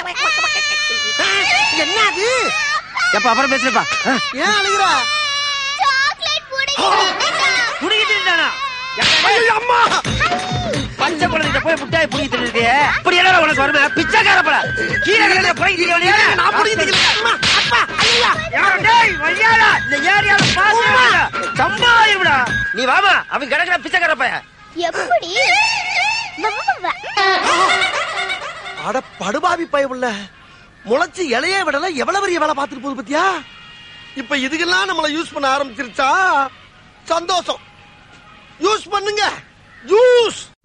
என்ன அது எப்ப அப்புறம் பேசுறப்பா ஏன் அழுகுற சாக்லேட் புடிங்கிட்டான் புடிக்கிட்டு ஐயோ, அம்மா பச்சை குழந்தைகிட்ட போய் முட்டாய் புடிங்கி தின்னுட்டு இப்படி என்ன உனக்கு வருமே பிச்சைக்கார பட கீழே கிடந்த புடிங்கி திங்க நான் புடிங்கிட்டு அம்மா அப்பா ஐயா இந்த ஏரியால பாத்து சம்பாயிருடா நீ வாமா அவன் கிடக்குற பிச்சைக்கார பையன் எப்படி வா, வா, வா. அட படுபாவி பயவுள்ள முளைச்சு இலையே விடல எவ்வளவு பெரிய வேலை பார்த்துட்டு போகுது பத்தியா இப்ப இதுக்கெல்லாம் நம்மள யூஸ் பண்ண ஆரம்பிச்சிருச்சா சந்தோஷம் யூஸ் பண்ணுங்க யூஸ்